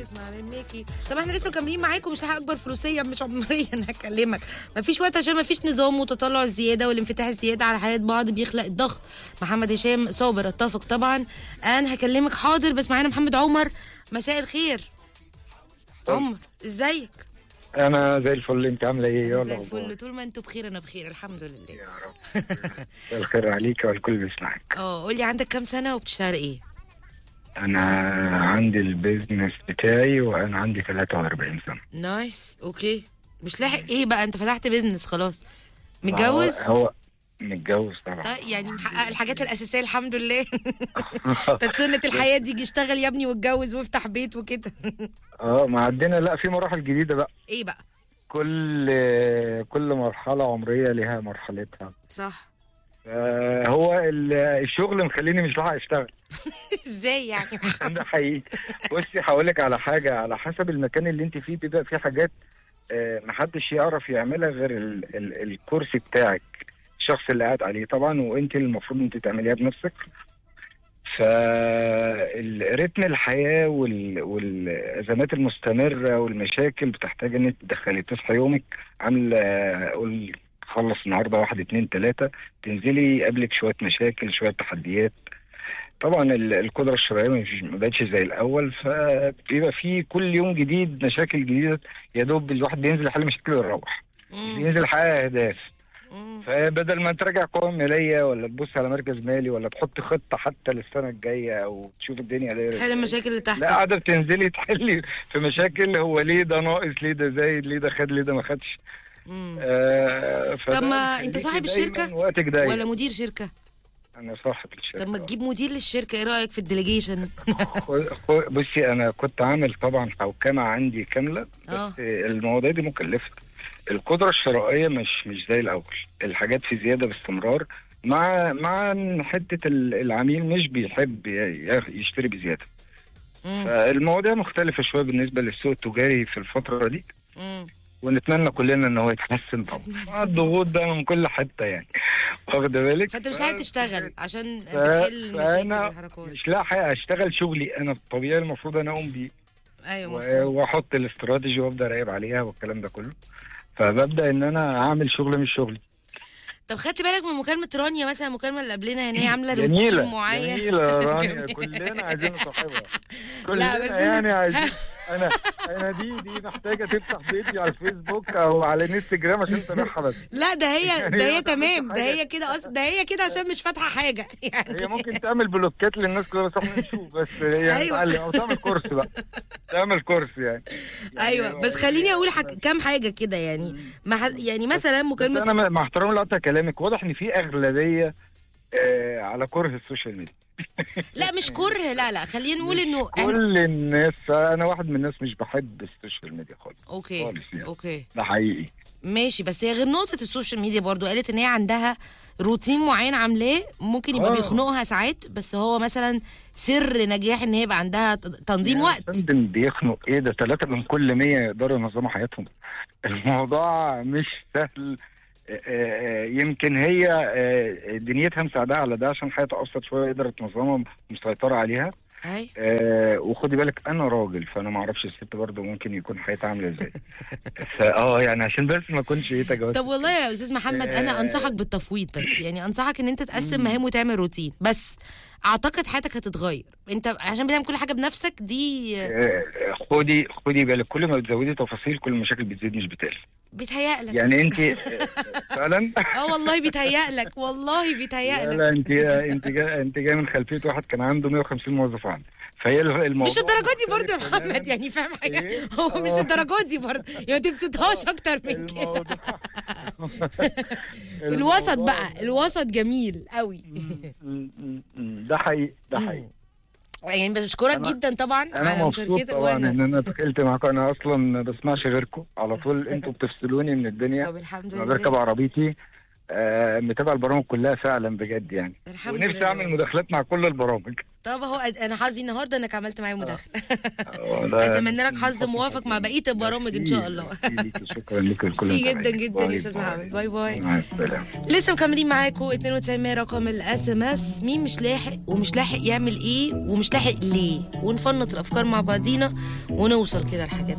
تسمع منكي طب احنا لسه مكملين معاكم مش اكبر فلوسيا مش عمريا هكلمك مفيش وقت عشان مفيش نظام وتطلع الزياده والانفتاح الزياده على حياه بعض بيخلق الضغط محمد هشام صابر اتفق طبعا انا هكلمك حاضر بس معانا محمد عمر مساء الخير عمر ازيك انا زي الفل انت عامله ايه أنا يلا زي الفل طول ما انتوا بخير انا بخير الحمد لله يا رب مساء الخير عليك والكل بيسمعك اه قولي عندك كام سنه وبتشتغل ايه انا عندي البيزنس بتاعي وانا عندي 43 سنه نايس اوكي مش لاحق ايه بقى انت فتحت بيزنس خلاص متجوز هو, هو متجوز طبعا طيب يعني محقق الحاجات الاساسيه الحمد لله انت سنه الحياه دي جي اشتغل يا ابني واتجوز وافتح بيت وكده اه ما عندنا لا في مراحل جديده بقى ايه بقى كل كل مرحله عمريه ليها مرحلتها صح آه هو ال- الشغل مخليني مش لاحق اشتغل ازاي يعني ده حقيقي بصي هقول لك على حاجه على حسب المكان اللي انت فيه بيبقى في حاجات آه، محدش يعرف يعملها غير ال ال الكرسي بتاعك الشخص اللي قاعد عليه طبعا وانت اللي المفروض انت تعمليها بنفسك فالريتم الحياه وال والازمات المستمره والمشاكل بتحتاج ان انت تدخلي تصحي يومك عامله قول خلص النهارده واحد اتنين تلاته تنزلي يقابلك شويه مشاكل شويه تحديات طبعا ال- القدره الشرعيه مش- ما بقتش زي الاول فبيبقى في كل يوم جديد مشاكل جديده يا دوب الواحد بينزل يحل مشاكل ويروح مم. بينزل يحقق اهداف مم. فبدل ما تراجع قوائم ماليه ولا تبص على مركز مالي ولا تحط خطه حتى للسنه الجايه او تشوف الدنيا دايره حل إزاي. المشاكل اللي تحت لا قاعده بتنزلي تحلي في مشاكل هو ليه ده ناقص ليه ده زايد ليه ده خد ليه ده ما خدش مم. آه فده طب ما بيخليكي انت صاحب دايماً الشركة وقتك ضيق ولا مدير شركه انا صاحب الشركه طب ما تجيب مدير للشركه ايه رايك في الديليجيشن خو- خو- بصي انا كنت عامل طبعا حوكمه عندي كامله اه. بس المواضيع دي مكلفه القدره الشرائيه مش مش زي الاول الحاجات في زياده باستمرار مع مع إن حته ال- العميل مش بيحب ي- ي- يشتري بزياده مم. فالمواضيع مختلفه شويه بالنسبه للسوق التجاري في الفتره دي مم. ونتمنى كلنا ان هو يتحسن طبعا آه، الضغوط ده من كل حته يعني واخد بالك فانت مش ف- لاحق تشتغل عشان ف- بتحل المشاكل فأنا والحركات مش لاحق اشتغل شغلي انا الطبيعي المفروض انا اقوم بيه ايوه و- مفهوم. واحط الاستراتيجي وابدا اراقب عليها والكلام ده كله فببدا ان انا اعمل شغل مش شغلي طب خدت بالك من مكالمه رانيا مثلا المكالمه اللي قبلنا ان هي عامله جميله روتين معين جميله يا رانيا جميلة. كلنا عايزين نصاحبها لا، كلنا بس يعني أنا- عايزين انا انا دي دي محتاجه تفتح بيجي على الفيسبوك او على الانستجرام عشان تبيعها بس لا ده هي يعني ده هي هي ما تعملش تمام ده حاجة. هي كده اصلا ده هي كده عشان مش فاتحه حاجه يعني هي ممكن تعمل بلوكات للناس كلها بس احنا نشوف بس هي أيوة. تتعلم او تعمل كورس بقى تعمل كورس يعني ايوه بس خليني اقول حاج... كام حاجه كده يعني ما ح... يعني مثلا بس مكالمه انا مع احترامي لقطع كلامك واضح ان في اغلبيه آه على كره السوشيال ميديا لا مش كره لا لا خلينا نقول انه احنا كل الناس انا واحد من الناس مش بحب السوشيال ميديا خالص اوكي خالص يعني. اوكي ده حقيقي ماشي بس هي غير نقطه السوشيال ميديا برضو قالت ان هي عندها روتين معين عاملاه ممكن يبقى آه. بيخنقها ساعات بس هو مثلا سر نجاح ان هي يبقى عندها ت- تنظيم يا وقت فندم بيخنق ايه ده ثلاثة من كل مية يقدروا ينظموا حياتهم الموضوع مش سهل آه، آه، يمكن هي آه، دنيتها مساعدها على ده عشان حياتها ابسط شويه قدرت تنظمها مسيطره عليها اي آه وخدي بالك انا راجل فانا ما اعرفش الست برضه ممكن يكون حياتها عامله ازاي فاه يعني عشان بس ما اكونش ايه تجاوزت طب والله يا استاذ محمد انا آه. انصحك بالتفويض بس يعني انصحك ان انت تقسم مهام وتعمل روتين بس اعتقد حياتك هتتغير انت عشان بتعمل كل حاجه بنفسك دي آه، خدي خدي بالك كل ما بتزودي تفاصيل كل المشاكل بتزيد مش بتقل بيتهيألك يعني انت آه، فعلا اه والله بيتهيألك والله لا بيتهيألك لا انت انت جاي انت جاي من خلفيه واحد كان عنده 150 موظف عنده فهي الموضوع مش الدرجات دي برضه يا مختلف محمد تماماً. يعني فاهم حاجه إيه؟ هو مش آه. الدرجات دي برضه يعني ما تبسطهاش اكتر من كده الموضوع الوسط الموضوع- بقى الوسط جميل قوي م- م- م- ده حقيقي ده حقيقي يعني بشكرك أنا- جدا طبعا انا على مبسوط مشاركتك طبعا وانا ان انا دخلت معاكم انا اصلا ما بسمعش غيركم على طول انتوا بتفصلوني من الدنيا طب الحمد لما بركب لله عربيتي آه متابع البرامج كلها فعلا بجد يعني الحمد ونفسي لله اعمل مداخلات مع كل البرامج طب اهو أد- انا حظي النهارده انك عملت معايا مداخله والله اتمنى لك حظ موافق مع بقيه البرامج ان شاء الله شكرا لك لكل ميرسي جدا متابعين. جدا باي يا استاذ باي. محمد باي باي مع السلامه لسه مكملين معاكم 92 رقم الاس ام اس مين مش لاحق ومش لاحق يعمل ايه ومش لاحق ليه ونفنط الافكار مع بعضينا ونوصل كده لحاجات